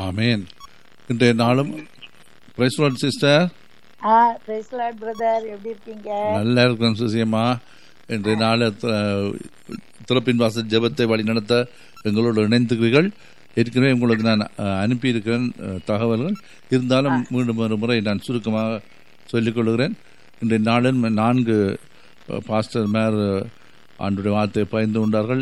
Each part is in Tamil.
ஆமேன் இன்றைய நாளும் பிரைஸ் சிஸ்டர் ஆ பிரைஸ் லார்ட் பிரதர் எப்படி இருக்கீங்க நல்லா இருக்கிறோம் சுசியம்மா இன்றைய நாள் திறப்பின் வாசல் ஜெபத்தை வழி நடத்த எங்களோடு இணைந்துக்கிறீர்கள் ஏற்கனவே உங்களுக்கு நான் அஹ், அனுப்பியிருக்கிறேன் அஹ், தகவல்கள் இருந்தாலும் மீண்டும் ஒரு முறை நான் சுருக்கமாக சொல்லிக் கொள்கிறேன் இன்றைய நாளில் நான்கு அஹ், பாஸ்டர் மேர் ஆண்டுடைய வார்த்தையை பயந்து கொண்டார்கள்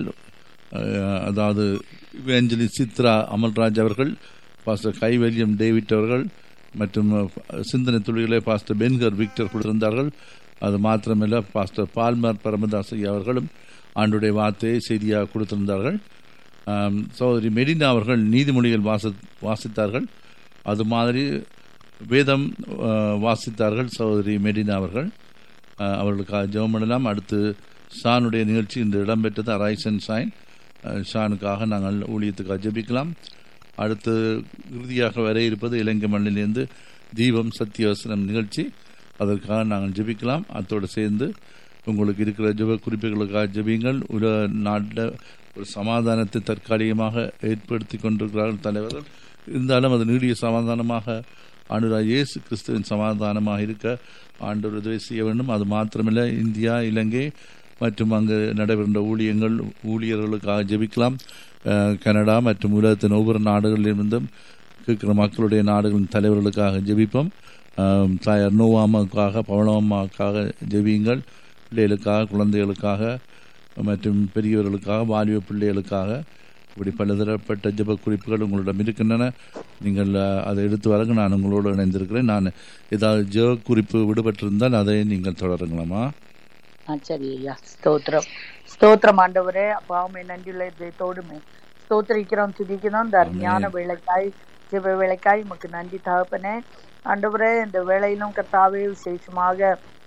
அஹ், அதாவது ஏஞ்சலி சித்ரா அமல்ராஜ் அவர்கள் பாஸ்டர் கைவல்யம் டேவிட் அவர்கள் மற்றும் அஹ், சிந்தனை துளிகளை பாஸ்டர் பென்கர் விக்டர் கொடுத்திருந்தார்கள் அது மாத்திரமல்ல பாஸ்டர் பால்மர் பரமதாஸ் ஐயா அவர்களும் ஆண்டுடைய வார்த்தையை செய்தியாக கொடுத்திருந்தார்கள் ஆம், சகோதரி மெடினா அவர்கள் நீதிமொழிகள் வாசி வாசித்தார்கள் அது மாதிரி வேதம் அஹ், வாசித்தார்கள் சகோதரி மெடினா அவர்கள் அஹ், அவர்களுக்காக ஜெபம் பண்ணலாம் அடுத்து ஷானுடைய நிகழ்ச்சி இன்று இடம்பெற்றது அரைஸ் அண்ட் ஷைன் அஹ், ஷானுக்காக நாங்கள் ஊழியத்துக்காக ஜெபிக்கலாம் அடுத்து இறுதியாக வர இருப்பது இலங்கை மண்ணிலிருந்து தீபம் சத்தியவசனம் நிகழ்ச்சி அதற்காக நாங்கள் ஜெபிக்கலாம் அத்தோடு சேர்ந்து உங்களுக்கு இருக்கிற ஜெப குறிப்புகளுக்காக ஜெபியுங்கள் உலக நாட்டில் ஒரு சமாதானத்தை தற்காலிகமாக ஏற்படுத்தி கொண்டிருக்கிறார்கள் தலைவர்கள் இருந்தாலும் அது நீடிய சமாதானமாக ஆண்டுராய் இயேசு கிறிஸ்துவின் சமாதானமாக இருக்க ஆண்டவர் உதவி செய்ய வேண்டும் அது மாத்திரமில்லை இந்தியா இலங்கை மற்றும் அங்கு நடைபெறுகின்ற ஊழியங்கள் ஊழியர்களுக்காக ஜெபிக்கலாம் அஹ், கனடா மற்றும் உலகத்தின் ஒவ்வொரு நாடுகளிலிருந்தும் இருக்கிற மக்களுடைய நாடுகளின் தலைவர்களுக்காக ஜெபிப்போம் அஹ், தாயார் நோவாமாவுக்காக பவனம்மாவுக்காக ஜெபியுங்கள் பிள்ளைகளுக்காக குழந்தைகளுக்காக மற்றும் பெரியவர்களுக்காக வாலிப பிள்ளைகளுக்காக இப்படி பலதரப்பட்ட ஜெப குறிப்புகள் உங்களிடம் இருக்கின்றன நீங்கள் அஹ், அதை எடுத்து வரங்க நான் உங்களோடு இணைந்திருக்கிறேன் நான் ஏதாவது ஜெப குறிப்பு விடுபட்டிருந்தால் அதை நீங்கள் தொடருங்களாமா ஆ சரி ஐயா ஸ்தோத்திரம் ஸ்தோத்திரம் ஆண்டவரே அப்பாவுமே நன்றியுள்ள இதயத்தோடுமே ஸ்தோத்திரிக்கிறோம் துதிக்கிறோம் இந்த அருமையான வேலைக்காய் ஜெப வேலைக்காய் உமக்கு நன்றி தகப்பனே ஆண்டவரே இந்த வேலையிலும் கர்த்தாவே விசேஷமாக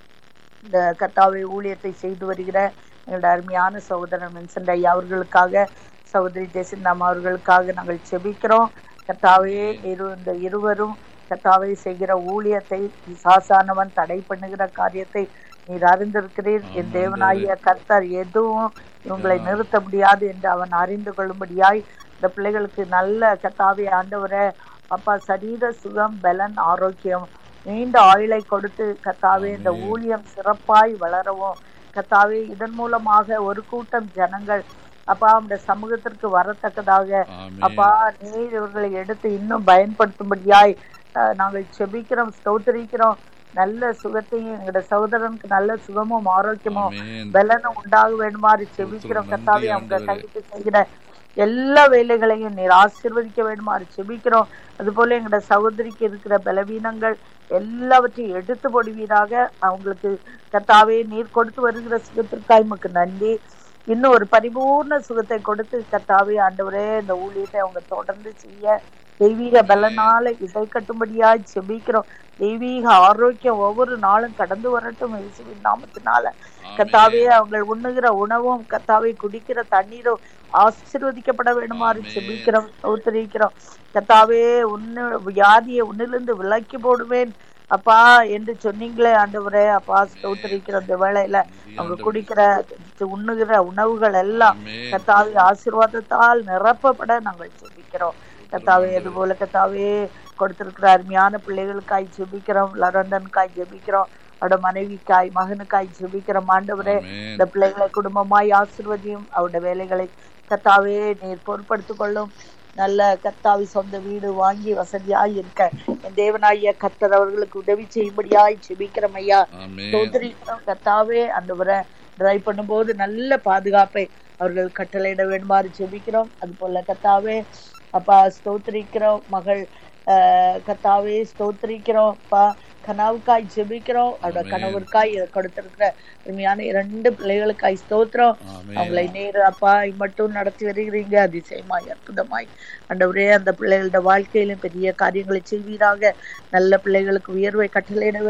இந்த கர்த்தாவை ஊழியத்தை செய்து வருகிற எங்களுடைய அருமையான சகோதரன் மென்சன் ஐயா அவர்களுக்காக சகோதரி ஜெசிந்தாம் அவர்களுக்காக நாங்கள் செபிக்கிறோம் கர்த்தாவே இரு இந்த இருவரும் கர்த்தாவை செய்கிற ஊழியத்தை சாசானவன் தடை பண்ணுகிற காரியத்தை நீர் அறிந்திருக்கிறீர் என் தேவனாகிய கர்த்தர் எதுவும் இவங்களை நிறுத்த முடியாது என்று அவன் அறிந்து கொள்ளும்படியாய் இந்த பிள்ளைகளுக்கு நல்ல கர்த்தாவே ஆண்டவரை அப்பா சரீர சுகம் பலன் ஆரோக்கியம் நீண்ட ஆயுளை கொடுத்து கர்த்தாவே இந்த ஊழியம் சிறப்பாய் வளரவும் கர்த்தாவே இதன் மூலமாக ஒரு கூட்டம் ஜனங்கள் அப்பா அந்த சமூகத்திற்கு வரத்தக்கதாக அப்பா நீர் இவர்களை எடுத்து இன்னும் பயன்படுத்தும்படியாய் அஹ், நாங்கள் செபிக்கிறோம் ஸ்தோத்திரிக்கிறோம் நல்ல சுகத்தையும் எங்களோட சகோதரனுக்கு நல்ல சுகமும் ஆரோக்கியமும் ஆமென். பலனும் உண்டாக வேண்டுமாறு செபிக்கிறோம் கர்த்தாவே அவங்க கைக்கு செய்கிற எல்லா வேலைகளையும் நீர் ஆசீர்வதிக்க வேண்டுமாறு செபிக்கிறோம் அதுபோல எங்களோட சகோதரிக்கு இருக்கிற பலவீனங்கள் எல்லாவற்றையும் எடுத்து போடுவீராக அவங்களுக்கு கர்த்தாவே நீர் கொடுத்து வருகிற சுகத்திற்காய் உமக்கு நன்றி இன்னும் ஒரு பரிபூர்ண சுகத்தை கொடுத்து கர்த்தாவே ஆண்டவரே இந்த ஊழியத்தை அவங்க தொடர்ந்து செய்ய தெய்வீக பலனால இசை கட்டும்படியாய் செபிக்கிறோம் தெய்வீக ஆரோக்கியம் ஒவ்வொரு நாளும் கடந்து வரட்டும் இயேசுவின் நாமத்தினால கர்த்தாவே அவங்க உண்ணுகிற உணவும் கர்த்தாவே குடிக்கிற தண்ணீரும் ஆசீர்வதிக்கப்பட வேண்டுமாறு செபிக்கிறோம் ஸ்தோத்திரிக்கிறோம் கர்த்தாவே உன்னு வியாதியை உன்னிலிருந்து விலக்கி போடுவேன் அப்பா என்று சொன்னீங்களே ஆண்டவரே அப்பா ஸ்தோத்திரிக்கிற இந்த வேளையில அவங்க குடிக்கிற உண்ணுகிற உணவுகள் எல்லாம் கர்த்தாவே ஆசீர்வாதத்தால் நிரப்பப்பட நாங்கள் செபிக்கிறோம் கர்த்தாவே அதுபோல கர்த்தாவே கொடுத்திருக்கிற அருமையான பிள்ளைகளுக்காய் ஜெபிக்கிறோம் லரண்டனுக்காய் ஜெபிக்கிறோம் அவரோட மனைவிக்காய் மகனுக்காய் ஜெபிக்கிறோம் ஆண்டவரே ஆமென். இந்த பிள்ளைகளை குடும்பமாய் ஆசிர்வதியும் அவருடைய வேலைகளை கர்த்தாவே நீர் பொறுப்படுத்திக் கொள்ளும் நல்ல கர்த்தாவி சொந்த வீடு வாங்கி வசதியாய் இருக்க என் தேவனாகிய கர்த்தர் அவர்களுக்கு உதவி செய்யும்படியாய் ஜெபிக்கிறோம் ஐயா ஆமென். ஸ்தோத்திரிக்கிறோம் கர்த்தாவே அந்த டிரைவ் பண்ணும்போது நல்ல பாதுகாப்பை அவர்கள் கட்டளையிட வேண்டுமாறு ஜெபிக்கிறோம் அது போல கர்த்தாவே அப்பா ஸ்தோத்திரிக்கிறோம் மகள் ஆஹ், கர்த்தாவே ஸ்தோத்திரிக்கிறோம் அப்பா கனவுக்காய் ஜெபிக்கிறோம் அவரோட ஆமென். கணவருக்காய் இதை கொடுத்திருக்கிற உண்மையான இரண்டு பிள்ளைகளுக்காய் ஸ்தோத்திரம் ஆமென். அவங்களை நேரு அப்பா மட்டும் நடத்தி வருகிறீங்க அதிசயமாய் அற்புதமாய் ஆண்டவரே அந்த பிள்ளைகளோட வாழ்க்கையிலும் பெரிய காரியங்களை செய்வீராக நல்ல பிள்ளைகளுக்கு உயர்வை கட்டளையிட